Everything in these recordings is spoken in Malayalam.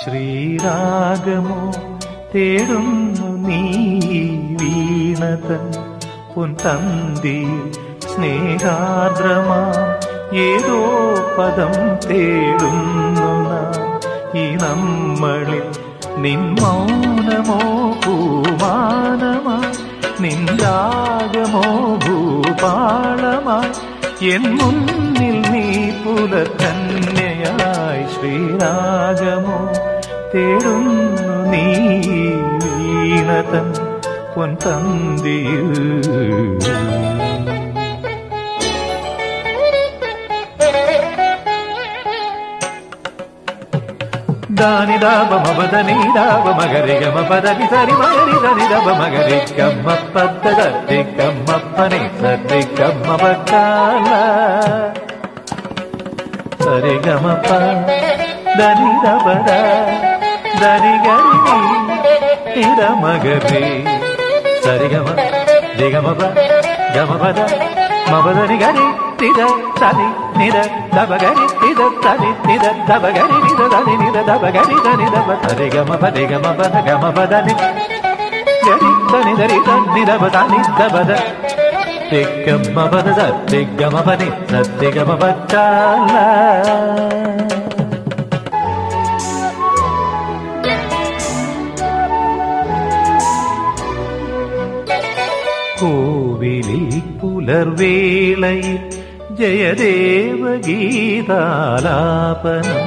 ശ്രീരാഗമോ തേടുന്നു നീ വീണതൻ പൊൻതന്തി സ്നേഹാർദ്രമാ ഏതോ പദം തേടുന്നു നാം ഈ നമ്മളിൽ നിൻ മൗനമോ പൂമാനമായി നിന്ദാഗമോ ഭൂപാളമായി എൻ മുന്നിൽ നീ പുലർക്കന്യയായി ശ്രീരാഗമോ തേടുന്നു നീ വീണതൻ പൊൻതന്തിയിൽ దాని దాబ మబదని దాబ మగరి గమ పదని సరి మగరి దని దబ మగరి కమ్మ పద్దది కమ్మ పని సరి కమ్మ పక్కాల సరి గమ ప దని దబద దని గరి ఇద మగరి సరి గమ దిగమ ప గమ పద మబదని గరి తిద తని నిద దబగరి తిద తని నిద దబగరి నిద దని నిద దబగరి దని దబ తరి గమ పది గమ పద గమ పదని గరి తని దరి తని దబ తని దబద తిగ్గమ పద తిగ్గమ పని సత్తిగమ పచ్చాల കോവിലിൽ പുലർവേളയിൽ ജയദേവ ഗീതാലാപനം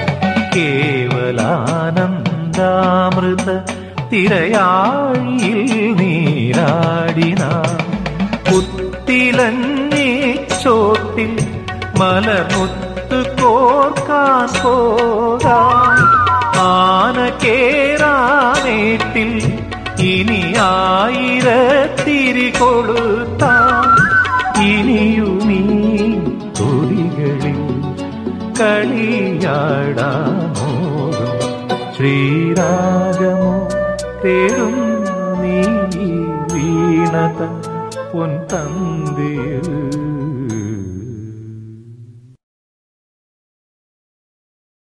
കേവലാനന്ദാമൃത തിരയാഴിയിൽ നീരാടിന പുത്തിലഞ്ഞേ ചോട്ടിൽ മലമുത്ത് കോർക്കാൻ പോകാം ആന കേറാനേട്ടിൽ ഇനി ആയിരത്തിരി കൊളുത്താം ഇനിയുമീ തൊടികളിൽ കളിയാടാമോകം ശ്രീരാഗമോ തേടുന്നു നീ വീണത പൊൻതന്തിയിൽ